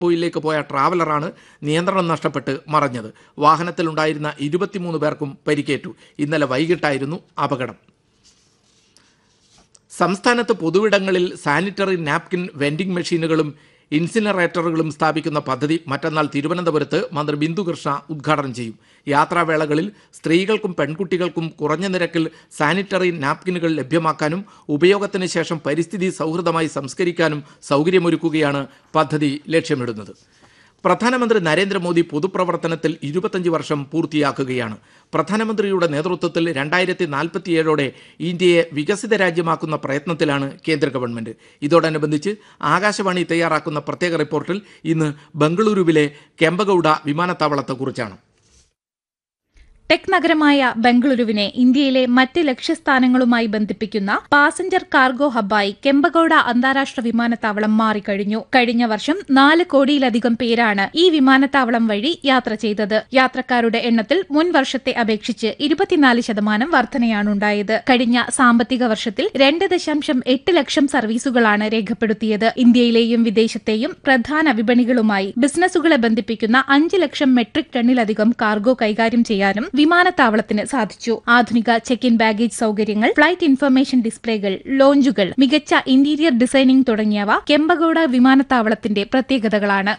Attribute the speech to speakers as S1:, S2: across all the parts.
S1: യിലേക്ക് പോയ ട്രാവലറാണ് നിയന്ത്രണം നഷ്ടപ്പെട്ട് മറഞ്ഞത് വാഹനത്തിലുണ്ടായിരുന്ന ഇരുപത്തിമൂന്ന് പേർക്കും പരിക്കേറ്റു ഇന്നലെ വൈകിട്ടായിരുന്നു അപകടം സംസ്ഥാനത്ത് പൊതുവിടങ്ങളിൽ സാനിറ്ററി നാപ്കിൻ വെൻഡിംഗ് മെഷീനുകളും ഇൻസിനറേറ്ററുകളും സ്ഥാപിക്കുന്ന പദ്ധതി മറ്റന്നാൾ തിരുവനന്തപുരത്ത് മന്ത്രി ബിന്ദു കൃഷ്ണ ഉദ്ഘാടനം ചെയ്യും യാത്രാവേളകളിൽ സ്ത്രീകൾക്കും പെൺകുട്ടികൾക്കും കുറഞ്ഞ നിരക്കിൽ സാനിറ്ററി നാപ്കിനുകൾ ലഭ്യമാക്കാനും ഉപയോഗത്തിന് ശേഷം പരിസ്ഥിതി സൗഹൃദമായി സംസ്കരിക്കാനും സൗകര്യമൊരുക്കുകയാണ് പദ്ധതി ലക്ഷ്യമിടുന്നത് പ്രധാനമന്ത്രി നരേന്ദ്രമോദി പൊതുപ്രവർത്തനത്തിൽ ഇരുപത്തഞ്ച് വർഷം പൂർത്തിയാക്കുകയാണ് പ്രധാനമന്ത്രിയുടെ നേതൃത്വത്തിൽ രണ്ടായിരത്തി നാൽപ്പത്തിയേഴോടെ ഇന്ത്യയെ വികസിത രാജ്യമാക്കുന്ന പ്രയത്നത്തിലാണ് കേന്ദ്ര ഗവൺമെന്റ് ഇതോടനുബന്ധിച്ച് ആകാശവാണി തയ്യാറാക്കുന്ന പ്രത്യേക റിപ്പോർട്ടിൽ ഇന്ന് ബംഗളൂരുവിലെ കെമ്പഗൌഡ വിമാനത്താവളത്തെക്കുറിച്ചാണ്
S2: ടെക് നഗരമായ ബംഗളൂരുവിനെ ഇന്ത്യയിലെ മറ്റ് ലക്ഷ്യസ്ഥാനങ്ങളുമായി ബന്ധിപ്പിക്കുന്ന പാസഞ്ചർ കാർഗോ ഹബ്ബായി കെമ്പഗൌഡ അന്താരാഷ്ട്ര വിമാനത്താവളം മാറിക്കഴിഞ്ഞു കഴിഞ്ഞ വർഷം നാല് കോടിയിലധികം പേരാണ് ഈ വിമാനത്താവളം വഴി യാത്ര ചെയ്തത് യാത്രക്കാരുടെ എണ്ണത്തിൽ മുൻ വർഷത്തെ അപേക്ഷിച്ച് ഇരുപത്തിനാല് ശതമാനം വർധനയാണുണ്ടായത് കഴിഞ്ഞ സാമ്പത്തിക വർഷത്തിൽ രണ്ട് ദശാംശം എട്ട് ലക്ഷം സർവീസുകളാണ് രേഖപ്പെടുത്തിയത് ഇന്ത്യയിലെയും വിദേശത്തെയും പ്രധാന വിപണികളുമായി ബിസിനസ്സുകളെ ബന്ധിപ്പിക്കുന്ന അഞ്ച് ലക്ഷം മെട്രിക് ടണ്ണിലധികം കാർഗോ കൈകാര്യം ചെയ്യാനും വിമാനത്താവളത്തിന് സാധിച്ചു ആധുനിക ചെക്ക് ഇൻ ബാഗേജ് സൗകര്യങ്ങൾ ഫ്ലൈറ്റ് ഇൻഫർമേഷൻ ഡിസ്പ്ലേകൾ ലോഞ്ചുകൾ മികച്ച ഇന്റീരിയർ ഡിസൈനിംഗ് തുടങ്ങിയവ കെമ്പഗൌഡ വിമാനത്താവളത്തിന്റെ പ്രത്യേകതകളാണ്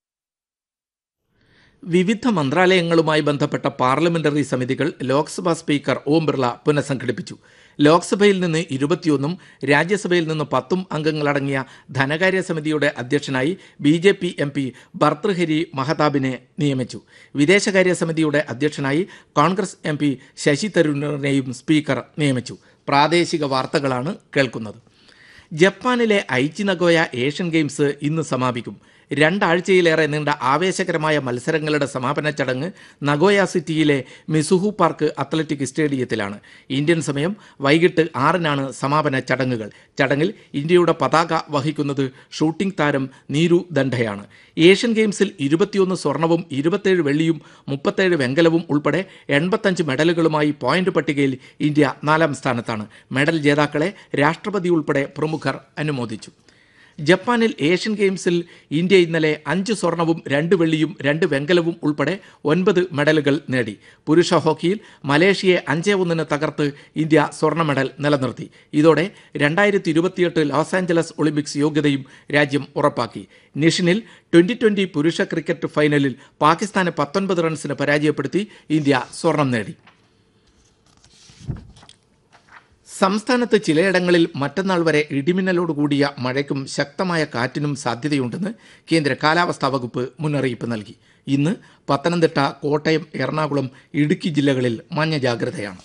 S1: വിവിധ മന്ത്രാലയങ്ങളുമായി ബന്ധപ്പെട്ട പാർലമെന്ററി സമിതികൾ ലോക്സഭാ സ്പീക്കർ ഓം ബിർള പുനഃസംഘടിപ്പിച്ചു ലോക്സഭയിൽ നിന്ന് ഇരുപത്തിയൊന്നും രാജ്യസഭയിൽ നിന്ന് പത്തും അംഗങ്ങളടങ്ങിയ ധനകാര്യ സമിതിയുടെ അധ്യക്ഷനായി B J P M P Bhartruhari മഹതാബിനെ നിയമിച്ചു വിദേശകാര്യ സമിതിയുടെ അധ്യക്ഷനായി കോൺഗ്രസ് എം പി ശശി തരൂരിനെയും സ്പീക്കർ നിയമിച്ചു പ്രാദേശിക വാർത്തകളാണ് കേൾക്കുന്നത് ജപ്പാനിലെ ഐച്ചി നഗോയ ഏഷ്യൻ ഗെയിംസ് ഇന്ന് സമാപിക്കും രണ്ടാഴ്ചയിലേറെ നീണ്ട ആവേശകരമായ മത്സരങ്ങളുടെ സമാപന ചടങ്ങ് നഗോയ സിറ്റിയിലെ മിസുഹു പാർക്ക് അത്ലറ്റിക് സ്റ്റേഡിയത്തിലാണ് ഇന്ത്യൻ സമയം വൈകിട്ട് ആറിനാണ് സമാപന ചടങ്ങുകൾ ചടങ്ങിൽ ഇന്ത്യയുടെ പതാക വഹിക്കുന്നത് ഷൂട്ടിംഗ് താരം നീരു ദണ്ഡയാണ് ഏഷ്യൻ ഗെയിംസിൽ ഇരുപത്തിയൊന്ന് സ്വർണവും ഇരുപത്തേഴ് വെള്ളിയും മുപ്പത്തേഴ് വെങ്കലവും ഉൾപ്പെടെ എൺപത്തഞ്ച് മെഡലുകളുമായി പോയിന്റ് പട്ടികയിൽ ഇന്ത്യ നാലാം സ്ഥാനത്താണ് മെഡൽ ജേതാക്കളെ രാഷ്ട്രപതി ഉൾപ്പെടെ പ്രമുഖർ അനുമോദിച്ചു ജപ്പാനിൽ ഏഷ്യൻ ഗെയിംസിൽ ഇന്ത്യ ഇന്നലെ അഞ്ച് സ്വർണവും രണ്ട് വെള്ളിയും രണ്ട് വെങ്കലവും ഉൾപ്പെടെ ഒൻപത് മെഡലുകൾ നേടി പുരുഷ ഹോക്കിയിൽ മലേഷ്യയെ അഞ്ച് ഒന്നിന് തകർത്ത് ഇന്ത്യ സ്വർണ്ണ മെഡൽ നിലനിർത്തി ഇതോടെ രണ്ടായിരത്തി ഇരുപത്തിയെട്ട് ലോസ് ആഞ്ചലസ് ഒളിമ്പിക്സ് യോഗ്യതയും രാജ്യം ഉറപ്പാക്കി നിഷിനിൽ ട്വന്റി ട്വന്റി പുരുഷ ക്രിക്കറ്റ് ഫൈനലിൽ പാകിസ്ഥാനെ പത്തൊൻപത് റൺസിന് പരാജയപ്പെടുത്തി ഇന്ത്യ സ്വർണം നേടി സംസ്ഥാനത്ത് ചിലയിടങ്ങളിൽ മറ്റന്നാൾ വരെ ഇടിമിന്നലോട് കൂടിയ മഴയ്ക്കും ശക്തമായ കാറ്റിനും സാധ്യതയുണ്ടെന്ന് കേന്ദ്ര കാലാവസ്ഥാ വകുപ്പ് മുന്നറിയിപ്പ് നൽകി ഇന്ന് പത്തനംതിട്ട കോട്ടയം എറണാകുളം ഇടുക്കി ജില്ലകളിൽ മഞ്ഞ ജാഗ്രതയാണ്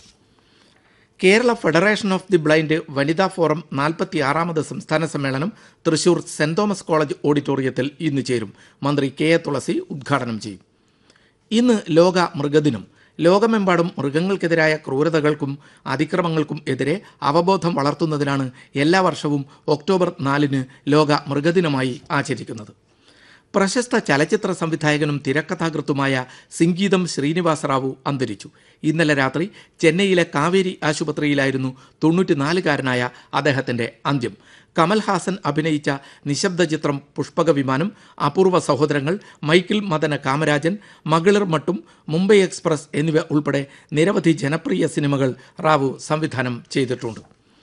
S1: Kerala federation of the blind വനിതാ ഫോറം നാൽപ്പത്തിയാറാമത് സംസ്ഥാന സമ്മേളനം തൃശൂർ സെന്റ് തോമസ് കോളേജ് ഓഡിറ്റോറിയത്തിൽ ഇന്ന് ചേരും മന്ത്രി കെ എ തുളസി ഉദ്ഘാടനം ചെയ്യും ഇന്ന് ലോക മൃഗദിനം ലോകമെമ്പാടും മൃഗങ്ങൾക്കെതിരായ ക്രൂരതകൾക്കും അതിക്രമങ്ങൾക്കും എതിരെ അവബോധം വളർത്തുന്നതിനാണ് എല്ലാ വർഷവും ഒക്ടോബർ നാലിന് ലോക മൃഗദിനമായി ആചരിക്കുന്നത് പ്രശസ്ത ചലച്ചിത്ര സംവിധായകനും തിരക്കഥാകൃത്തുമായ സിംഗീതം ശ്രീനിവാസ റാവു അന്തരിച്ചു ഇന്നലെ രാത്രി ചെന്നൈയിലെ കാവേരി ആശുപത്രിയിലായിരുന്നു തൊണ്ണൂറ്റിനാലുകാരനായ അദ്ദേഹത്തിന്റെ അന്ത്യം കമൽഹാസൻ അഭിനയിച്ച നിശബ്ദ ചിത്രം പുഷ്പക വിമാനം അപൂർവ സഹോദരങ്ങൾ മൈക്കിൾ മദന കാമരാജൻ മകളിർ മട്ടും മുംബൈ എക്സ്പ്രസ് എന്നിവ ഉൾപ്പെടെ നിരവധി ജനപ്രിയ സിനിമകൾ റാവു സംവിധാനം ചെയ്തിട്ടുണ്ട്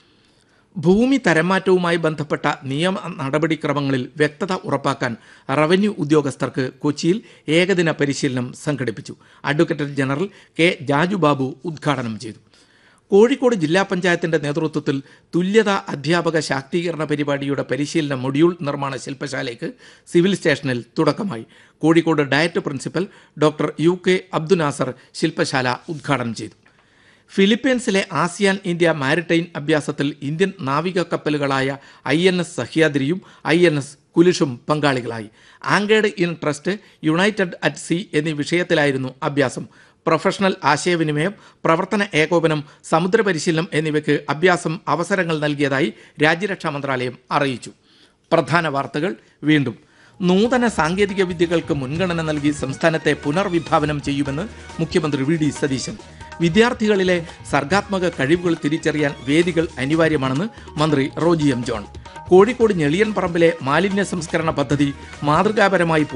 S1: ഭൂമി തരംമാറ്റവുമായി ബന്ധപ്പെട്ട നിയമ നടപടിക്രമങ്ങളിൽ വ്യക്തത ഉറപ്പാക്കാൻ റവന്യൂ ഉദ്യോഗസ്ഥർക്ക് കൊച്ചിയിൽ ഏകദിന പരിശീലനം സംഘടിപ്പിച്ചു അഡ്വക്കേറ്റ് ജനറൽ കെ ജാജുബാബു ഉദ്ഘാടനം ചെയ്തു കോഴിക്കോട് ജില്ലാ പഞ്ചായത്തിന്റെ നേതൃത്വത്തിൽ തുല്യത അധ്യാപക ശാക്തീകരണ പരിപാടിയുടെ പരിശീലന മൊഡ്യൂൾ നിർമ്മാണ ശില്പശാലയ്ക്ക് സിവിൽ സ്റ്റേഷനിൽ തുടക്കമായി Kozhikode diet principal doctor U K Abdunasar ശില്പശാല ഉദ്ഘാടനം ചെയ്തു ഫിലിപ്പീൻസിലെ ആസിയാൻ ഇന്ത്യ മാരിടൈം അഭ്യാസത്തിൽ ഇന്ത്യൻ നാവിക കപ്പലുകളായ ഐ എൻ എസ് സഹ്യാദ്രിയും ഐ എൻ എസ് കുലിഷും പങ്കാളികളായി anchored in trust united at sea എന്നീ വിഷയത്തിലായിരുന്നു അഭ്യാസം പ്രൊഫഷണൽ ആശയവിനിമയം പ്രവർത്തന ഏകോപനം സമുദ്ര പരിശീലനം എന്നിവയ്ക്ക് അഭ്യാസം അവസരങ്ങൾ നൽകിയതായി രാജ്യരക്ഷാ മന്ത്രാലയം അറിയിച്ചു പ്രധാന വാർത്തകൾ വീണ്ടും നൂതന സാങ്കേതിക വിദ്യകൾക്ക് മുൻഗണന നൽകി സംസ്ഥാനത്തെ പുനർവിഭാവനം ചെയ്യുമെന്ന് മുഖ്യമന്ത്രി വി ഡി സതീശൻ വിദ്യാർത്ഥികളിലെ സർഗാത്മക കഴിവുകൾ തിരിച്ചറിയാൻ വേദികൾ അനിവാര്യമാണെന്ന് മന്ത്രി റോജി എം ജോൺ കോഴിക്കോട് ഞെളിയൻ പറമ്പിലെ മാലിന്യ സംസ്കരണ പദ്ധതി മാതൃകാപരമായി